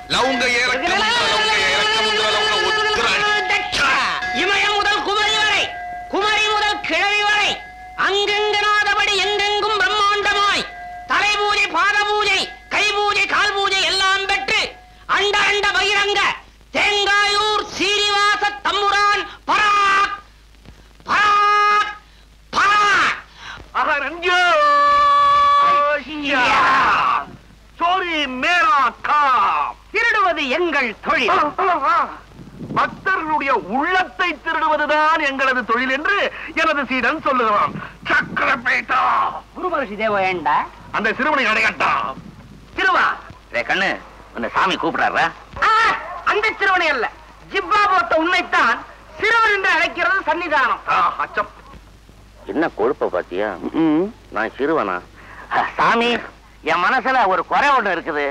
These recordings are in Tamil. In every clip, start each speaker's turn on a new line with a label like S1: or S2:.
S1: லவுங்க ஏலக்க முந்திர லவுங்க ஏலக்க முந்திர லவுங்க உத்திர
S2: இமயம் முதல் குமரி வரை குமரி முதல் கிழவி வரை அங்கெங்கனாதபடி எங்கெங்கும் பிரம்மாண்டமாய் தலை பூஜை பாத பூஜை கை பூஜை கால் பூஜை எல்லாம் பெற்று அண்ட அண்ட பகிரங்க தேங்காயூர் சீனிவாச தம்புரான் பராக் பராக் பராக்
S3: சோரி மேரா காம்
S2: திருடுவது எங்கள் தொழில்
S3: பக்தர்களுடைய உள்ளத்தை திருடுவதுதான் எங்களது தொழில் என்று எனது சீடன் சொல்லுகிறான் சக்கரப்பேட்டா
S2: குரு மகர்ஷி தேவயண்டா
S3: அந்த சிறுவனை அடையட்டான்
S2: திருவா
S3: கண்ணு உன்னை சாமி கூப்பிடாரா
S2: ஆ, அந்த சிறுவனை அல்ல ஜிப்பா போட்ட உன்னைத்தான் சிறுவன் என்று அழைக்கிறது சன்னிதானம்
S3: அச்சம்
S4: என்ன கொழுப்ப பாத்தியா நான் சிறுவனா சாமி என் மனசுல ஒரு குறை ஒண்ணு இருக்குது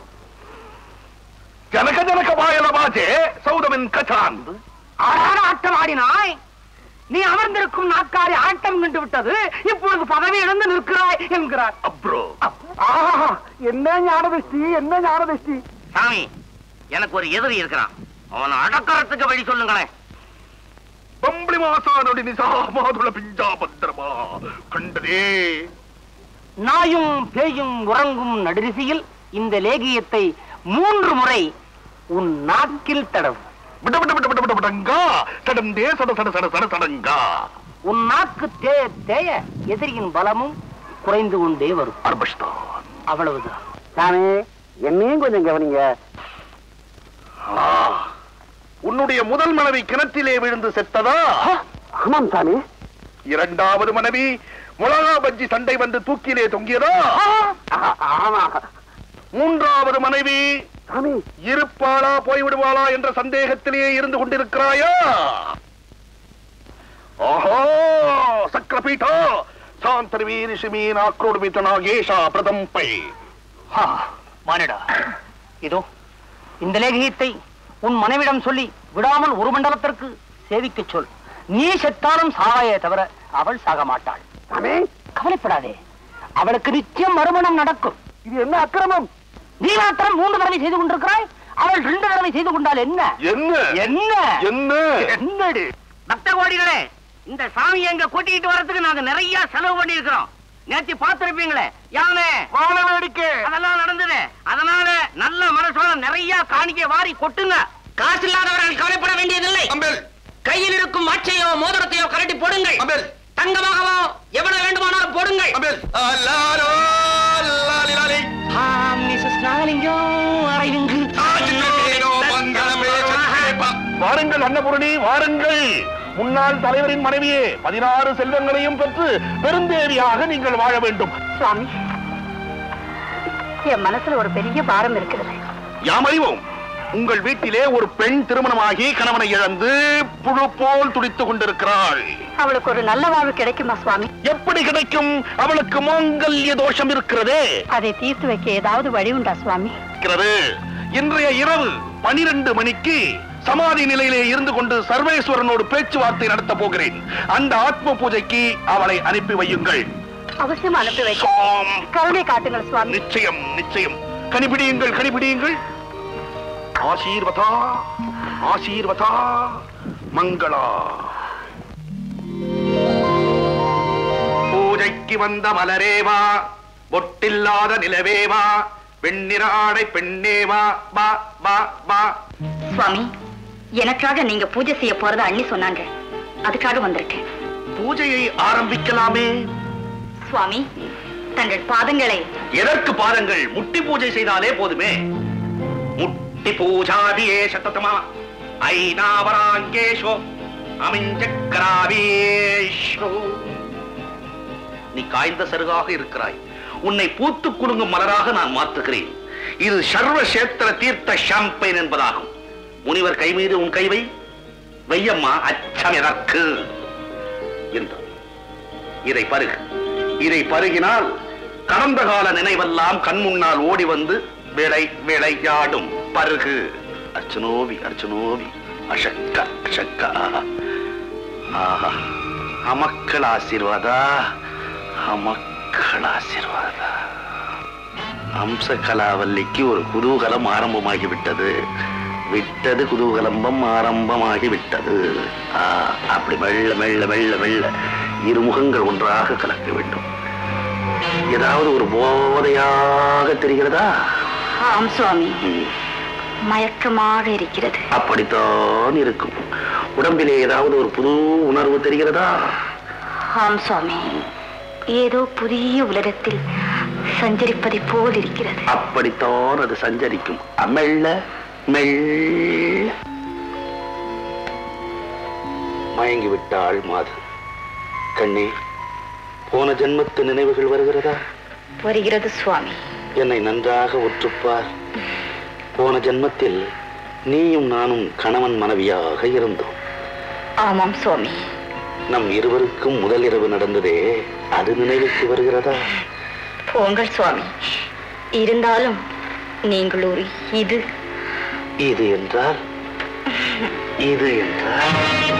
S3: ஜனக ஜனக பாயல பாஜே சௌதமின் கச்சான்
S2: ஆறான ஆட்டம் ஆடினாய் நீ அமர்ந்திருக்கும் நாட்காரி ஆட்டம் கண்டு விட்டது இப்பொழுது பதவி இழந்து நிற்கிறாய் என்கிறார்
S3: அப்ரோ
S2: என்ன ஞானதிஷ்டி என்ன ஞானதிஷ்டி
S4: சாமி எனக்கு ஒரு எதிரி இருக்கிறான் அவனை அடக்கறதுக்கு வழி சொல்லுங்களேன்
S3: பம்பளி மாசா நொடி நிசா மாதுள பிஞ்சா பத்திரமா கண்டதே
S2: நாயும் பேயும் உறங்கும் நடுரிசையில் இந்த லேகியத்தை மூன்று முறை உன் நாக்கில் தடவு
S3: விட விட விட விட விட விடங்கா சடந்தே சட சட சட சட சடங்கா
S2: உன் நாக்கு தேய தேய எதிரியின் பலமும் குறைந்து கொண்டே வரும்
S3: அர்பஷ்தான்
S2: அவ்வளவுதான்
S4: சாமி என்னையும் கொஞ்சம் கவனிங்க
S3: ஆ, உன்னுடைய முதல் மனைவி கிணற்றிலே விழுந்து செத்ததா
S4: ஆமாம் சாமி
S3: இரண்டாவது மனைவி முளகா பஜ்ஜி சண்டை வந்து தூக்கிலே தொங்கியதா
S4: ஆமா
S3: மூன்றாவது மனைவி
S4: சாமி
S3: இருப்பாளா போய்விடுவாளா என்ற சந்தேகத்திலேயே இருந்து கொண்டிருக்கிறாயா ஓஹோ சக்கரபீட்டா சாந்தர்வீ ரிஷிமீன் ஆக்ரோடு நாகேஷா பிரதம்பை
S2: மானிடா இதோ இந்த லேகியத்தை உன் மனைவிடம் சொல்லி விடாமல் ஒரு மண்டலத்திற்கு சேவிக்கச் சொல் நீ செத்தாலும் சாவாயே தவிர அவள் சாக மாட்டாள்
S4: சாமி
S2: கவலைப்படாதே அவளுக்கு நிச்சயம் மறுமணம் நடக்கும்
S4: இது என்ன அக்கிரமம்
S2: நீ மாத்திரம் மூன்று தடவை செய்து கொண்டிருக்கிறாய் அவள் ரெண்டு தடவை செய்து கொண்டால் என்ன
S3: என்ன
S2: என்ன
S3: என்ன
S2: என்னடி பக்த கோடிகளே இந்த சாமியை எங்க கூட்டிக்கிட்டு வரதுக்கு நாங்க நிறைய செலவு பண்ணி இருக்கிறோம் நேத்து பார்த்திருப்பீங்களே யானை
S3: வாழ வேடிக்கை
S2: அதெல்லாம் நடந்தது அதனால நல்ல மனசோட நிறைய காணிக்கை வாரி கொட்டுங்க காசு இல்லாதவர்கள் கவலைப்பட வேண்டியதில்லை
S1: அம்பேல்
S2: கையில் இருக்கும் மாச்சையோ மோதிரத்தையோ கரட்டி போடுங்கள்
S1: அம்பேல்
S2: தங்கமாகவோ எவ்வளவு வேண்டுமானாலும் போடுங்கள்
S1: அம்பேல் அல்லாரோ லாலிலாலி
S2: மிஸ்ஸஸ் நாகலிங்கம் அரைவிங்கு
S1: ஆஜினேனோ மங்களமே சத்ரேபா
S3: வாருங்கள் அன்னபூரணி வாருங்கள் முன்னாள் தலைவரின் மனைவியே பதினாறு செல்வங்களையும் பெற்று பெருந்தேவியாக நீங்கள் வாழ வேண்டும்
S5: சுவாமி என் மனசுல ஒரு பெரிய பாரம் இருக்கிறது
S3: யாம் அறிவோம் உங்கள் வீட்டிலே ஒரு பெண் திருமணமாகி கணவனை இழந்து புழு போல் துடித்துக் கொண்டிருக்கிறாள்
S5: அவளுக்கு ஒரு நல்ல வாழ்வு கிடைக்குமா சுவாமி
S3: எப்படி கிடைக்கும் அவளுக்கு மாங்கல்ய தோஷம் இருக்கிறதே
S5: அதை தீர்த்து வைக்க ஏதாவது வழி உண்டா சுவாமி
S3: இருக்கிறது இன்றைய இரவு பனிரெண்டு மணிக்கு சமாதி நிலையிலே இருந்து கொண்டு சர்வேஸ்வரனோடு பேச்சுவார்த்தை நடத்த போகிறேன் அந்த ஆத்ம பூஜைக்கு அவளை அனுப்பி வையுங்கள்
S5: அவசியம் அனுப்பி வைக்க
S3: சாம்.
S5: கருணை காட்டுங்கள் சுவாமி
S3: நிச்சயம் நிச்சயம் கனிபிடியுங்கள் கனிபிடியுங்கள் ஆசீர்வதா ஆசீர்வதா மங்களா பூஜைக்கு வந்த மலரேவா பொட்டில்லாத நிலவேவா வெண்ணிற ஆடை பெண்ணேவா பா பா பா
S5: சுவாமி எனக்காக நீங்க பூஜை செய்ய போறத அண்ணி சொன்னாங்க அதுக்காக வந்திருக்கேன்
S3: பூஜையை ஆரம்பிக்கலாமே
S5: சுவாமி தங்கள் பாதங்களை
S3: எதற்கு பாருங்கள் முட்டி பூஜை செய்தாலே போதுமே முட்டி பூஜாதியே சத்தமா ஐநாவராங்கேஷோ அமிஞ்சக்கராவேஷோ நீ காய்ந்த சருகாக இருக்கிறாய் உன்னை பூத்து குலுங்கும் மலராக நான் மாற்றுகிறேன் இது சர்வ சேத்திர தீர்த்த ஷாம்பைன் என்பதாகும் முனிவர் கை மீது உன் கைவை வையம்மா அச்சம் எதற்கு என்று இதை பருகு இதை பருகினால் கடந்த கால நினைவெல்லாம் கண் முன்னால் ஓடி வந்து விளை விளையாடும் பருகு அர்ச்சனோவி அர்ச்சனோவி அஷக்க அஷக்க ஆஹா அமக்கள் ஆசீர்வாதா அமக்கள் ஆசீர்வாதா அம்ச கலாவல்லிக்கு ஒரு குதூகலம் ஆரம்பமாகி விட்டது விட்டது குதூகலம்பம் ஆரம்பமாகி விட்டது ஆ, அப்படி மெல்ல மெல்ல மெல்ல மெல்ல இருமுகங்கள் ஒன்றாக கலக்க வேண்டும் ஏதாவது ஒரு போதையாக தெரிகிறதா
S5: ஆம் சுவாமி
S3: ம்,
S5: மயக்கமாக இருக்கிறது
S3: அப்படித்தான் இருக்கும் உடம்பிலே ஏதாவது ஒரு புது உணர்வு தெரிகிறதா
S5: ஆம் சுவாமி ஏதோ புதிய உலகத்தில் சஞ்சரிப்பதை போல் இருக்கிறது
S3: அப்படித்தான் அது சஞ்சரிக்கும் அ, மெல்ல மெல்ல மயங்கி விட்டாள் மாது கண்ணே போன ஜென்மத்து நினைவுகள் வருகிறதா
S5: வருகிறது சுவாமி
S3: என்னை நன்றாக உற்றுப்பார் போன ஜென்மத்தில் நீயும் நானும் கணவன் மனைவியாக இருந்தோம்
S5: ஆமாம் சுவாமி
S3: நம் இருவருக்கும் முதல் இரவு நடந்ததே அது நினைவுக்கு வருகிறதா
S5: போங்கள் சுவாமி இருந்தாலும் நீங்கள் ஒரு இது
S3: இது என்றால் இது என்றால்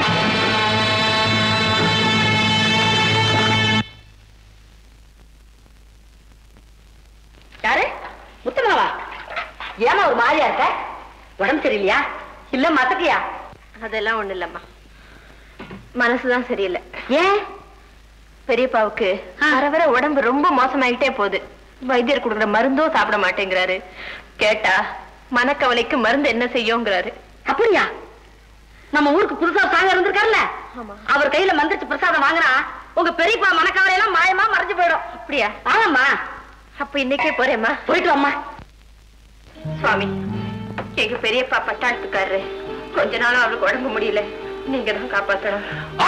S5: யாரு முத்தமாவா ஏமா ஒரு மாதிரியா இருக்க உடம்பு சரியில்லையா இல்ல மத்தக்கையா
S6: அதெல்லாம் ஒண்ணு இல்லம்மா மனசுதான் சரியில்லை
S5: ஏன்
S6: பெரியப்பாவுக்கு வர வர உடம்பு ரொம்ப மோசமாயிட்டே போகுது வைத்தியர் கொடுக்குற மருந்தும் சாப்பிட மாட்டேங்கிறாரு கேட்டா மனக்கவலைக்கு மருந்து என்ன செய்யுங்கிறாரு
S5: அப்படியா நம்ம ஊருக்கு புதுசா சாங்க இருந்திருக்காருல்ல
S6: ஆமா.
S5: அவர் கையில மந்திரிச்சு பிரசாதம் வாங்கினா உங்க பெரியப்பா மனக்கவலை எல்லாம் மாயமா மறைஞ்சு போயிடும்
S6: அப்படியா
S5: ஆமாம்மா
S6: அப்ப இன்னைக்கே போறேம்மா
S5: போயிட்டு வாம்மா
S6: சுவாமி எங்க பெரியப்பா பட்டாளத்துக்காரரு கொஞ்ச நாளும் அவளுக்கு உடம்பு முடியல நீங்க தான் காப்பாத்தணும்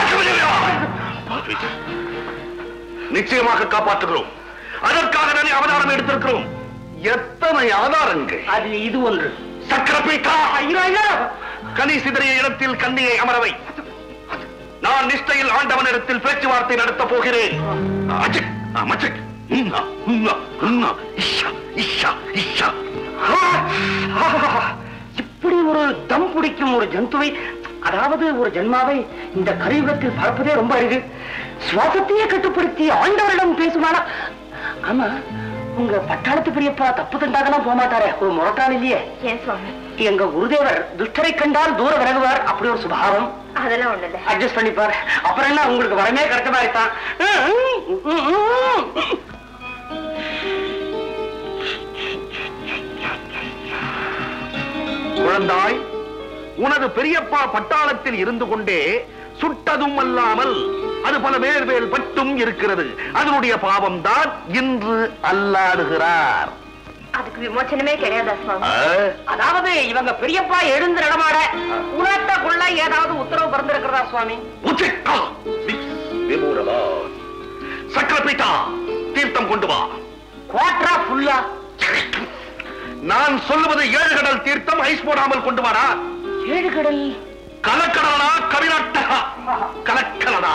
S3: நிச்சயமாக காப்பாற்றுகிறோம் அதற்காக தானே அவதாரம் எடுத்திருக்கிறோம் எத்தனை ஆதாரங்கள்
S2: அது இது ஒன்று
S3: சக்கரபீட்டா கனி சிதறிய இடத்தில் கண்ணியை அமரவை நான் நிஷ்டையில் ஆண்டவனிடத்தில் பேச்சுவார்த்தை நடத்த போகிறேன் அஜிக், ஆ, மஜிக். உன்னா, உன்னா, உன்னா. இஷ்ஷா, இஷ்ஷா, இஷ்ஷா.
S2: இப்படி ஒரு தம் பிடிக்கும் ஒரு ஜந்துவை அதாவது ஒரு ஜென்மாவை இந்த கலியுகத்தில் பார்ப்பதே ரொம்ப அரிது சுவாசத்தையே கட்டுப்படுத்தி ஆண்டவரிடம் பேசுவானா ஆமா உங்க பட்டாளத்து பெரியப்பா தப்பு தண்டாகலாம் போக மாட்டாரே ஒரு முரட்டாள் இல்லையே
S6: ஏன் சுவாமி
S2: எங்க குருதேவர் துஷ்டரை கண்டால் தூர விலகுவார் அப்படி ஒரு சுபாவம்
S6: அதெல்லாம் ஒண்ணு இல்ல
S2: அட்ஜஸ்ட் பண்ணிப்பார் அப்புறம் என்ன உங்களுக்கு வரமே கிடைச்ச மாதிரி தான்
S3: குழந்தாய் உனது பெரியப்பா பட்டாளத்தில் இருந்து கொண்டே சுட்டதும் அல்லாமல் அது பல வேர் வேல் பட்டும் இருக்கிறது அதனுடைய பாவம் தான் இன்று அல்லாடுகிறார்
S6: அதுக்கு விமோச்சனமே கிடையாதா சுவாமி
S3: ஆ?
S2: அதாவது இவங்க பெரியப்பா எழுந்து நடமாட உணர்த்தக்குள்ள ஏதாவது உத்தரவு பிறந்திருக்கிறதா சுவாமி
S3: உச்சிக்கா, வி- விபூரவா. சக்கரபீட்டா தீர்த்தம் கொண்டு வா
S2: குவாட்ரா ஃபுல்லா
S3: நான் சொல்லுவது ஏழு கடல் தீர்த்தம் ஐஸ் போடாமல் கொண்டு வாடா
S2: ஏழு கடல்
S3: கலக்கடலா கவிநாட்டகா கலக்கலடா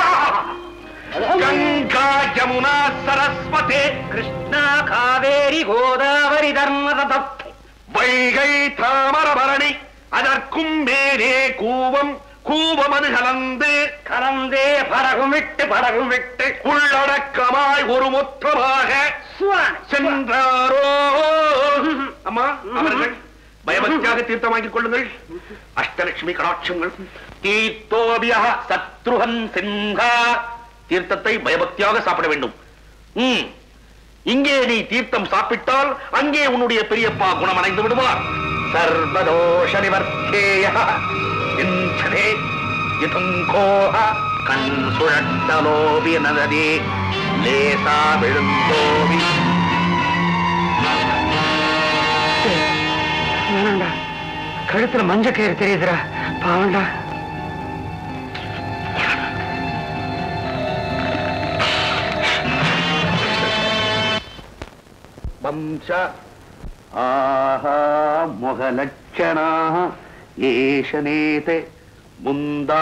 S3: கங்கா யமுனா சரஸ்வதே
S2: கிருஷ்ணா காவேரி கோதாவரி தர்மத
S3: வைகை தாமரபரணி அதற்கும் மேலே கூவம் கூவமது கலந்து
S2: கலந்தே படகும் விட்டு படகும் விட்டு
S3: உள்ளடக்கமாய் ஒரு மொத்தமாக சென்றாரோ அம்மா அவர்கள் பயபக்தியாக தீர்த்தம் வாங்கிக் கொள்ளுங்கள் அஷ்டலட்சுமி கடாட்சங்கள் தீர்த்தோபியா சத்ருகன் சிங்கா தீர்த்தத்தை பயபக்தியாக சாப்பிட வேண்டும் ம். இங்கே நீ தீர்த்தம் சாப்பிட்டால் அங்கே உன்னுடைய பெரியப்பா குணமடைந்து விடுவார் சர்வதோஷ நிவர்த்தேய இந்ததே இதுங்கோஹ கண் சுழட்டலோபி நததே லேசா விழுந்தோபி
S2: வேணாண்டா கழுத்துல மஞ்ச கயிறு தெரியுதுடா பாவண்டா
S3: வம்ச ஆஹா முகலட்சணா ஏஷனேதே முந்தா